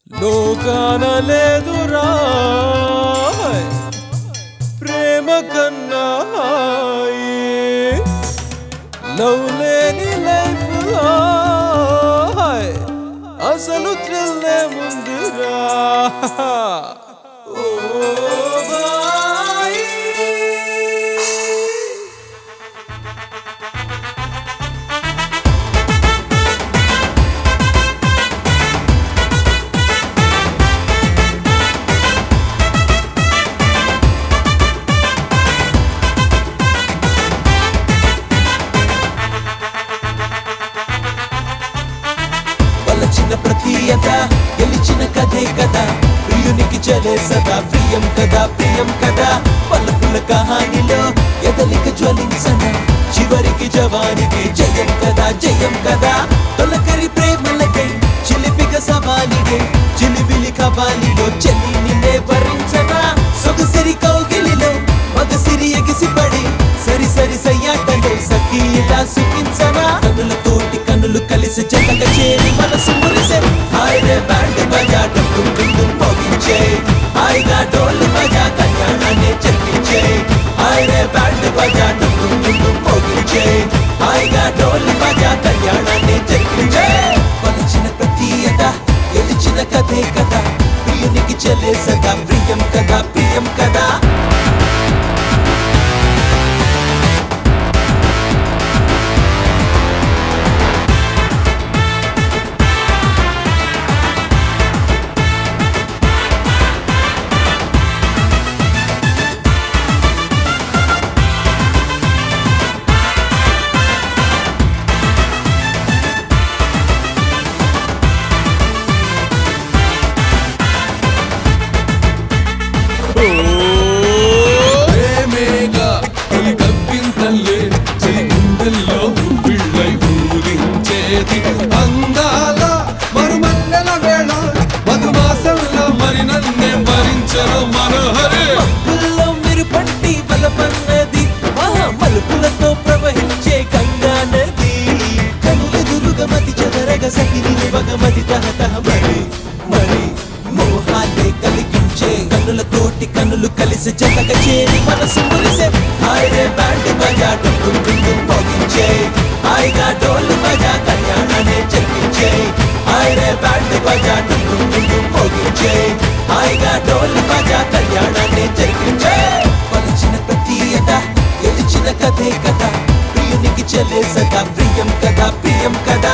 లోకాన లేదురా ప్రేమ కన్నా లవ్ లేని లైఫ్ అసలు థ్రిల్లే ముందురా ఓ బాయ్ వలచిన ప్రతీయత గెలిచిన కథే కదా ప్రియునికి చలే సదా ప్రియం కదా ప్రియం కదా పలుకుల కహానిలో ఎదలిక జ్వలించన చివరికి జవానికి జయం కదా జయం కదా తొలకరి ప్రేమలకై చిలిపిక సవాలిగే చిలిబిలి కబాలిలో చెల్లి నిన్నే భరించనా సొగసిరి కౌగిలిలో మగసిరి ఎగిసిపడి సరి సరి సయ్యాటలో సఖీ ఇలా సుఖించనా కన్నులతోటి కన్నులు కలిసి జతక చేరి మనసు మురిసే హాయ్ రే బ్యాండ్ బజా డుమ్ డుమ్ డుమ్ మోగించే హాయిగా డోలు బజా కళ్యాణాన్ని చెప్పించే హాయ్ రే బ్యాండ్ బజా డుమ్ డుమ్ డుమ్ డుమ్ మోగించే హాయిగా డోలు బజా కళ్యాణాన్ని చెప్పించే కొలచిన ప్రతీయత గెలిచిన కథే కదా ప్రియునికి చెల్లే సదా ప్రియం కదా ప్రియం కదా ప్రేమేగా తొలి కవ్వింతల్లే చెలి గుండెల్లో పిళ్ళై ఊరించేది అందాల మరుమల్లెల వేళ మధుమాసంలో మరి నన్నే భరించను మనోహరే మబ్బుల్లో మెరుపట్టి బలపన్నది మహా మలుపులతో ప్రవహించే గంగా నది కనులెదురుగా మతి చెదరగ సగిలి నివగమది తహతహ మరి మరి మోహాలే కలిగించే కన్నులతోటి కన్నులు కలిసి జతక చేరి మనసు మురిసే హాయ్ రే బ్యాండ్ బజా డుమ్ డుమ్ డుమ్ డుమ్ మోగించే హాయిగా డోలు బజా కళ్యాణాన్ని చెప్పించే హాయ్ రే బ్యాండ్ బజా డుమ్ డుమ్ డుమ్ డుమ్ మోగించే హాయిగా డోలు బజా కళ్యాణాన్ని చెప్పించే కొలచిన ప్రతీయత గెలిచిన కథే కదా ప్రియునికి చెల్లే సదా ప్రియం కదా ప్రియం కదా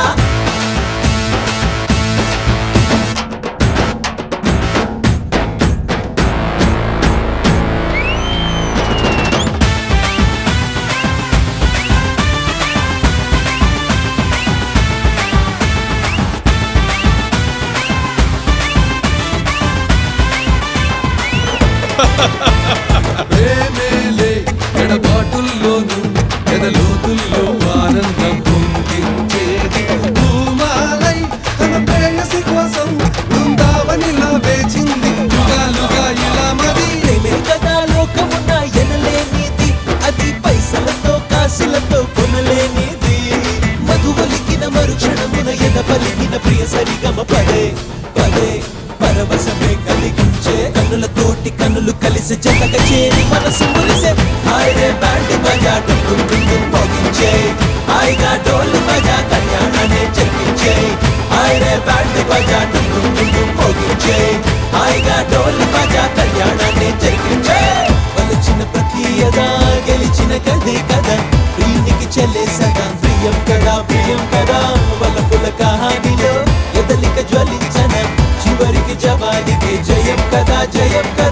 ప్రేమేలే ఎడబాటుల్లోను ఎదలోతుల్లో ఆనందం పొందించేది భూమాలై తన ప్రేయసి కోసం బృందావనిలా వేచింది యుగాలుగా ఇలా మది ప్రేమే కదా లోకమున్న ఎనలేనిది అది పైసలతో కాసులతో కొనలేనిది మధువలికిన మరుక్షణమున ఎద పలికిన ప్రియ సరిగమ పదే పదే పరవశమే కలిగించే కన్నులతోటి కన్నులు కలిసి జతక చేరి మనసు మురిసే హాయ్ రే బ్యాండ్ బజా డుమ్ డుమ్ డుమ్ డుమ్ మోగించే హాయిగా డోలు బజా కళ్యాణాన్ని చెప్పించే హాయ్ రే బ్యాండ్ బజా డుమ్ డుమ్ డుమ్ డుమ్ మోగించే హాయిగా డోలు బజా కళ్యాణాన్ని చెప్పించే వలచిన ప్రతీయదా గెలిచిన కదే కదా ప్రియునికి చెల్లే సదా ప్రియం కదా ప్రియం కదా వలపుల కహానిలో ఎదలిక జ్వలించన చివరికి జవానికి జయం కదా జయం కదా